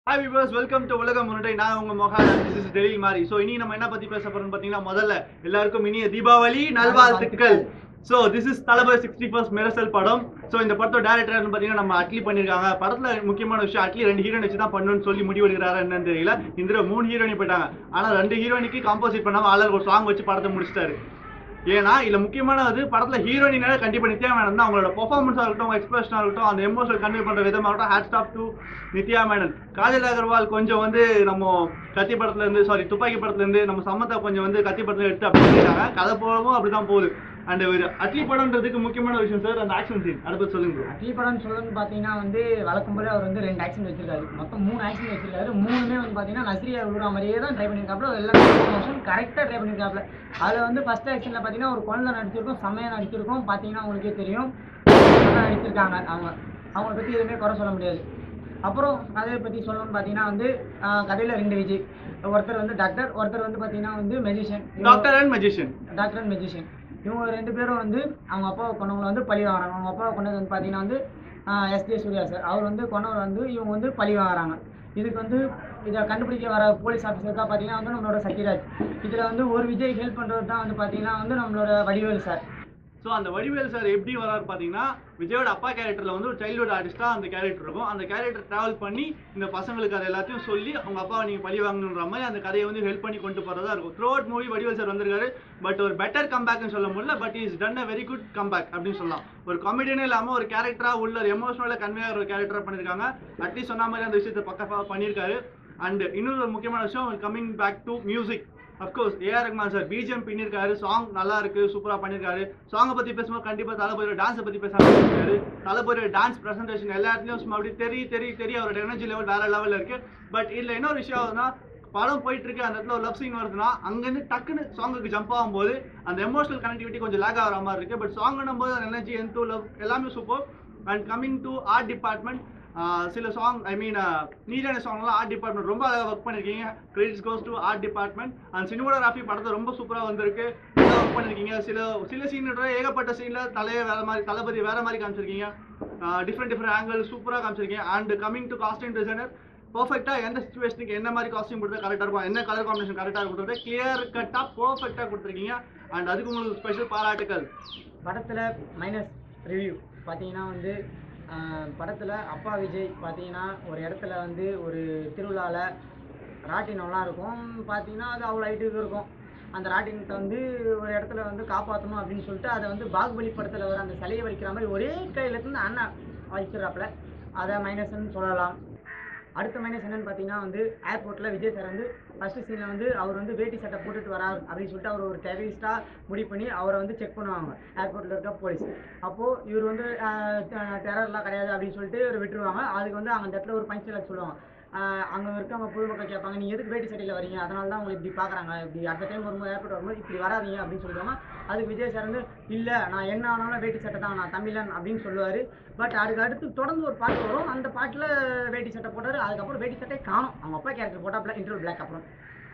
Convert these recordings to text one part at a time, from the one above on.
Hi viewers welcome to உலகம் முன்னடை நான் உங்க மொஹா திஸ் இஸ் டெலில் மாதிரி ஸோ இனி நம்ம என்ன பத்தி பேச போறோம்னு பாத்தீங்கன்னா முதல்ல எல்லாருக்கும் இனிய தீபாவளி நல்வாழ்த்துக்கள் so this is Thalapathy sixty first Mersal படம் ஸோ இந்த படத்தோட டேரக்டர் பார்த்தீங்கன்னா நம்ம அட்லி பண்ணியிருக்காங்க படத்துல முக்கியமான விஷயம் அட்லி ரெண்டு ஹீரோயின் வச்சு தான் பண்ணணும்னு சொல்லி முடிவு எடுக்கிறாரா என்னன்னு தெரியல இந்த தடவை மூணு ஹீரோயின் போயிட்டாங்க ஆனா ரெண்டு ஹீரோயினுக்கு காம்போசிட் பண்ணாம ஆளர் ஒரு சாங் வச்சு படத்தை முடிச்சிட்டாரு ஏன்னா இதுல முக்கியமானது படத்துல ஹீரோயினால கண்டிப்பா நித்யா மேனன் தான் அவங்களோட பெர்ஃபார்மன்ஸா இருக்கட்டும் எக்ஸ்பிரஷனா இருக்கட்டும் அந்த எமோஷனல் கன்வே பண்ற விதமா இருக்கட்டும் ஹேட் ஸ்டாப் டு நித்யா மேனன் காஜல் அகர்வால் கொஞ்சம் வந்து நம்ம கத்தி படத்துல இருந்து சாரி துப்பாக்கி படத்துல இருந்து நம்ம சம்மந்தா கொஞ்சம் வந்து கத்தி படத்துல எடுத்து அப்படி பண்ணிட்டாங்க கதை போகவும் அப்படிதான் போகுது அண்ட் ஒரு அட்லி படம்ன்றதுக்கு முக்கியமான விஷயம் சார் அந்த ஆக்ஷன் சீன் அதை பத்தி சொல்லுங்க bro. அட்லி படம் சொல்லணும்னு பார்த்தீங்கன்னா வந்து வழக்கம் போல அவர் வந்து ரெண்டு ஆக்ஷன் வச்சிருக்காரு மொத்தம் மூணு ஆக்ஷன் வச்சிருக்காரு மூணுமே வந்து பார்த்தீங்கன்னா நஸ்ரியா விழுற மாதிரியே தான் ட்ரை பண்ணியிருக்காப்புல எல்லாமே மோஷன் கரெக்டாக ட்ரை பண்ணியிருக்காப்புல அதில் வந்து ஃபர்ஸ்ட் ஆக்ஷனில் பார்த்தீங்கன்னா ஒரு குழந்தை நடிச்சிருக்கோம் செம்மையாக நடிச்சிருக்கோம் பார்த்தீங்கன்னா உங்களுக்கே தெரியும் நல்லா நடிச்சிருக்காங்க அவங்க அவங்கள பற்றி எதுவுமே குறை சொல்ல முடியாது அப்புறம் கதையை பற்றி சொல்லணும்னு பார்த்தீங்கன்னா வந்து கதையில் ரெண்டு விஜய் ஒருத்தர் வந்து டாக்டர் ஒருத்தர் வந்து பார்த்தீங்கன்னா வந்து magician doctor and magician doctor and magician இவங்க ரெண்டு பேரும் வந்து அவங்க அப்பாவை கொண்டவங்களை வந்து பழி வாங்குறாங்க அவங்க அப்பாவை கொண்டது வந்து பார்த்தீங்கன்னா வந்து எஸ்ஜே சூர்யா சார் அவர் வந்து கொண்டவர் வந்து இவங்க வந்து பழி வாங்குறாங்க இதுக்கு வந்து இதை கண்டுபிடிக்க வர போலீஸ் ஆஃபீஸருக்காக பார்த்தீங்கன்னா வந்து நம்மளோட சத்யராஜ் இதில் வந்து ஒரு விஜய் ஹெல்ப் பண்ணுறது தான் வந்து பார்த்தீங்கன்னா வந்து நம்மளோட வடிவேல் சார் ஸோ அந்த வடிவேல் சார் எப்படி வராரு பார்த்தீங்கன்னா விஜயோட அப்பா கேரக்டரில் வந்து ஒரு சைல்டுஹுட் ஆர்டிஸ்டா அந்த கேரக்டர் இருக்கும் அந்த கேரக்டர் டிராவல் பண்ணி இந்த பசங்களுக்கு அதை எல்லாத்தையும் சொல்லி அவங்க அப்பாவை நீங்கள் பழி வாங்கணுன்ற மாதிரி அந்த கதையை வந்து ஹெல்ப் பண்ணி கொண்டு போகிறதா இருக்கும் throughout movie Vadivel sir வந்திருக்காரு பட் ஒரு பெட்டர் கம்பேக்னு சொல்ல முடியல but is done a very good comeback அப்படின்னு சொல்லலாம் ஒரு காமெடியனே இல்லாமல் ஒரு கேரக்டராக உள்ள ஒரு எமோஷனலாக கன்வே ஆகிற ஒரு கேரக்டராக பண்ணியிருக்காங்க அட்லீஸ்ட் சொன்ன மாதிரி அந்த விஷயத்தை பக்கா பண்ணியிருக்காரு அண்ட் இன்னொரு ஒரு முக்கியமான விஷயம் coming back to music of course AR Rahman sir BGM பண்ணியிருக்காரு சாங் நல்லா இருக்கு சூப்பரா பண்ணியிருக்காரு சாங்கை பத்தி பேசும்போது கண்டிப்பா தளபதியோட டான்ஸை பத்தி பேசாம இருக்காரு தளபதியோட டான்ஸ் பிரசன்டேஷன் எல்லா இடத்துலயும் சும்மா அப்படி தெரிய தெரிய தெரிய அவரோட எனர்ஜி லெவல் வேற லெவல்ல இருக்கு பட் இதுல இன்னொரு விஷயம் ஆகுதுன்னா படம் போயிட்டு இருக்கு அந்த இடத்துல ஒரு லவ் சீன் வருதுன்னா அங்கேருந்து டக்குன்னு சாங்குக்கு ஜம்ப் ஆகும்போது அந்த எமோஷனல் கனெக்டிவிட்டி கொஞ்சம் லேக் ஆகிற மாதிரி இருக்கு பட் சாங் போது அந்த எனர்ஜி எந்த லவ் எல்லாமே super and coming to art department சில சாங் ஐ மீன் நீரான சாங்லாம் ஆர்ட் டிபார்ட்மெண்ட் ரொம்ப அழகாக ஒர்க் பண்ணியிருக்கீங்க credits goes to art department and cinematography படத்தை ரொம்ப சூப்பராக வந்திருக்கு நல்லா ஒர்க் பண்ணியிருக்கீங்க சில சில சீனோட ஏகப்பட்ட சீனில் தலையை வேற மாதிரி தளபதி வேற மாதிரி காமிச்சிருக்கீங்க டிஃப்ரெண்ட் டிஃப்ரெண்ட் ஆங்கிள் சூப்பராக காமிச்சிருக்கீங்க and coming to costume designer பர்ஃபெக்டாக எந்த சுச்சுவேஷனுக்கு என்ன மாதிரி காஸ்டியூம் கொடுத்தா கரெக்டாக இருக்கும் என்ன கலர் காம்பினேஷன் கரெக்டாக கொடுத்தது கிளியர் கட்டாக பர்ஃபெக்டாக கொடுத்துருக்கீங்க அண்ட் அதுக்கு உங்களுக்கு ஸ்பெஷல் பாராட்டுக்கள் படத்தில் மைனஸ் ரிவ்யூ பார்த்தீங்கன்னா வந்து படத்தில் அப்பா விஜய் பார்த்தீங்கன்னா ஒரு இடத்துல வந்து ஒரு திருவிழாவில் ராட்டினம்லாம் இருக்கும் பார்த்தீங்கன்னா அது அவ்வளோ ஹைட்டுக்கு இருக்கும் அந்த ராட்டினத்தை வந்து ஒரு இடத்துல வந்து காப்பாற்றணும் அப்படின்னு சொல்லிட்டு அதை வந்து பாகுபலி படத்தில் வர அந்த சிலையை வலிக்கிற மாதிரி ஒரே கையில் இருந்து அண்ணன் வலிச்சிடுறாப்புல அதை மைனஸ்ன்னு சொல்லலாம் அடுத்த மைனஸ் என்னன்னு பார்த்தீங்கன்னா வந்து ஏர்போர்ட்டில் விஜய் சார் வந்து ஃபஸ்ட்டு சீனில் வந்து அவர் வந்து வேட்டி சட்டை போட்டுட்டு வரார் அப்படின்னு சொல்லிட்டு அவர் ஒரு டெரரிஸ்ட்டாக முடிவு பண்ணி அவரை வந்து செக் பண்ணுவாங்க ஏர்போர்ட்டில் இருக்க போலீஸ் அப்போது இவர் வந்து டெரர்லாம் கிடையாது அப்படின்னு சொல்லிட்டு இவர் விட்டுருவாங்க அதுக்கு வந்து அந்த இடத்துல ஒரு பஞ்ச் சொல்லுவாங்க அங்கே இருக்கவங்க பொதுமக்கள் கேட்பாங்க நீங்கள் எதுக்கு வேட்டி சட்டையில் வரீங்க அதனால தான் உங்களை இப்படி பார்க்குறாங்க இப்படி அடுத்த டைம் வரும்போது ஏர்போர்ட் வரும்போது இப்படி வராதீங்க அப்படின்னு சொல்லுவாங்க அதுக்கு விஜய் சார் வந்து இல்லை நான் என்ன ஆனாலும் வேட்டி சட்டை தான் நான் தமிழன் அப்படின்னு சொல்லுவார் பட் அதுக்கு அடுத்து தொடர்ந்து ஒரு பாட்டு வரும் அந்த பாட்டில் வேட்டி சட்டை போட்டார் அதுக்கப்புறம் வேட்டி சட்டை காணும் அவங்க அப்பா கேரக்டர் போட்டாப்புல இன்டர்வல் பிளாக் அப்புறம்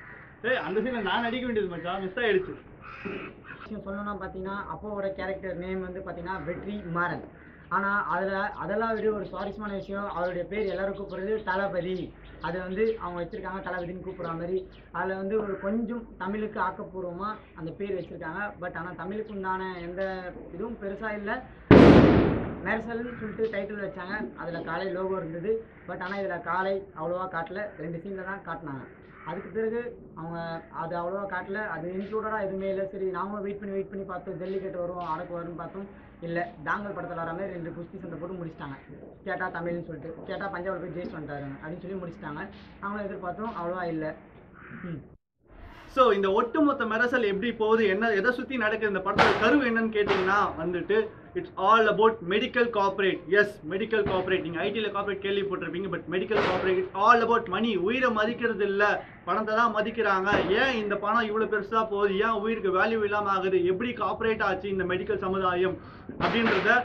ஏய் அந்த சீனில் நான் நடிக்க வேண்டியது மச்சான் மிஸ் ஆயிடுச்சு விஷயம் சொல்லணும்னா பார்த்தீங்கன்னா அப்பாவோட கேரக்டர் நேம் வந்து பார்த்தீங்கன்னா வெற்றி மாறன் ஆனால் அதில் அதெல்லாம் விட ஒரு சுவாரஸ்யமான விஷயம் அவருடைய பேர் எல்லாரும் கூப்பிடுறது தளபதி அது வந்து அவங்க வச்சுருக்காங்க தளபதின்னு கூப்பிட்ற மாதிரி அதில் வந்து ஒரு கொஞ்சம் தமிழுக்கு ஆக்கப்பூர்வமாக அந்த பேர் வச்சுருக்காங்க பட் ஆனால் தமிழுக்கு உண்டான எந்த இதுவும் பெருசாக இல்லை மெர்சல்னு சொல்லிட்டு டைட்டில் வச்சாங்க அதில் காலை லோகோ இருந்தது பட் ஆனால் இதில் காலை அவ்வளோவா காட்டல ரெண்டு சீனில் தான் காட்டினாங்க அதுக்கு பிறகு அவங்க அது அவ்வளோவா காட்டல அது இன்க்ளூடடாக எதுவுமே இல்லை சரி நாங்களும் வெயிட் பண்ணி வெயிட் பண்ணி பார்த்தோம் ஜல்லிக்கட்டு வரும் அடக்கு வரும்னு பார்த்தோம் இல்லை தாங்கல் படத்தில் வர மாதிரி ரெண்டு குஸ்தி சண்டை போட்டு முடிச்சிட்டாங்க கேட்டால் தமிழ்னு சொல்லிட்டு கேட்டால் பஞ்சாபில் போய் ஜெயிச்சு வந்துட்டாருங்க அப்படின்னு சொல்லி முடிச்சிட்டாங்க அவங்களும் எதிர்பார்த்தோம் அவ்வளோவா இல்லை ம் ஸோ இந்த ஒட்டுமொத்த மெரசல் எப்படி போகுது என்ன எதை சுற்றி நடக்குது இந்த படத்தோட கருவு என்னன்னு கேட்டிங்கன்னா வந்துட்டு it's all about medical corporate yes medical corporate நீங்கள் ஐடியில் கார்பரேட் கேள்விப்பட்டிருப்பீங்க but medical corporate it's all about money உயிரை மதிக்கிறது இல்லை பணத்தை தான் மதிக்கிறாங்க ஏன் இந்த பணம் இவ்வளோ பெருசாக போகுது ஏன் உயிருக்கு வேல்யூ இல்லாமல் ஆகுது எப்படி கார்பரேட் ஆச்சு இந்த மெடிக்கல் சமுதாயம் அப்படின்றத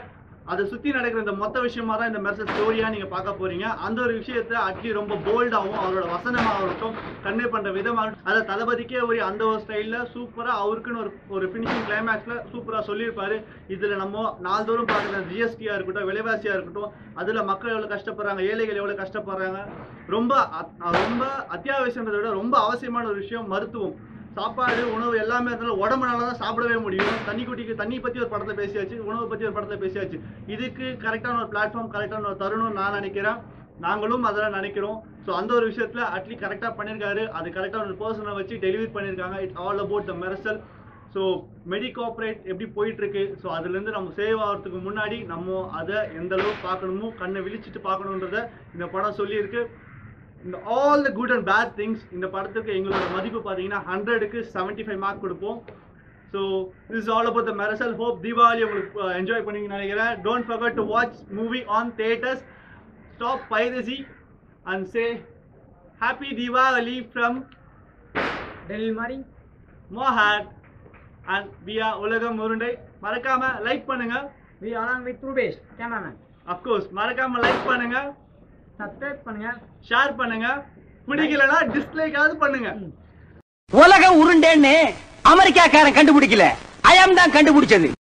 அதை சுத்தி நடக்கிற இந்த மொத்த விஷயமா தான் இந்த மெர்சல் ஸ்டோரியா நீங்க பார்க்க போறீங்க அந்த ஒரு விஷயத்த அட்லி ரொம்ப போல்டாவும் அவரோட வசனமாகட்டும் கன்வே பண்ற விதமாகட்டும் அதை தளபதிக்கே ஒரு அந்த ஒரு ஸ்டைல்ல சூப்பரா அவருக்குன்னு ஒரு ஒரு ஃபினிஷிங் கிளைமேக்ஸ்ல சூப்பரா சொல்லியிருப்பாரு இதுல நம்ம நாள்தோறும் பார்க்குற ஜிஎஸ்டியா இருக்கட்டும் விலைவாசியா இருக்கட்டும் அதுல மக்கள் எவ்வளவு கஷ்டப்படுறாங்க ஏழைகள் எவ்வளவு கஷ்டப்படுறாங்க ரொம்ப அத்- ரொம்ப அத்தியாவசியன்றதை விட ரொம்ப அவசியமான ஒரு விஷயம் மருத்துவம் சாப்பாடு உணவு எல்லாமே இருந்தாலும் உடம்புனால தான் சாப்பிடவே முடியும் தண்ணி குட்டிக்கு தண்ணி பத்தி ஒரு படத்துல பேசியாச்சு உணவு பத்தி ஒரு படத்துல பேசியாச்சு இதுக்கு கரெக்டான ஒரு பிளாட்ஃபார்ம் கரெக்டான ஒரு தருணம் நான் நினைக்கிறேன் நாங்களும் அதெல்லாம் நினைக்கிறோம் ஸோ அந்த ஒரு விஷயத்துல அட்லி கரெக்டாக பண்ணியிருக்காரு அது கரெக்டாக ஒரு பர்சனை வச்சு டெலிவரி பண்ணியிருக்காங்க it's all about the Mersal so மெடிகாப்ரேட் எப்படி போயிட்டு இருக்கு ஸோ அதுலேருந்து நம்ம சேவ் ஆகிறதுக்கு முன்னாடி நம்ம அதை எந்த அளவு பார்க்கணுமோ கண்ணை விழிச்சிட்டு பார்க்கணுன்றத இந்த படம் சொல்லியிருக்கு இந்த all the good and bad things இந்த படத்துக்கு எங்களோட மதிப்பு பார்த்தீங்கன்னா ஹண்ட்ரடுக்கு செவன்ட்டி ஃபைவ் மார்க் கொடுப்போம் so this all about the Mersal hope Deepavali உங்களுக்கு என்ஜாய் பண்ணீங்கன்னு நினைக்கிறேன் don't forget to watch movie on theatres stop piracy and say happy Deepavali from Delhi மாதிரி மோஹாட் அண்ட் வியா உலகம் உருண்டை மறக்காம லைக் பண்ணுங்க we along with Rupesh cameraman of course மறக்காம லைக் பண்ணுங்க சப்ஸ்கிரைப் பண்ணுங்க ஷேர் பண்ணுங்க பிடிக்கலனா டிஸ்லைக்காவது பண்ணுங்க உலகம் உருண்டேன்னு அமெரிக்காக்காரன் கண்டுபிடிக்கல அயம் தான் கண்டுபிடிச்சது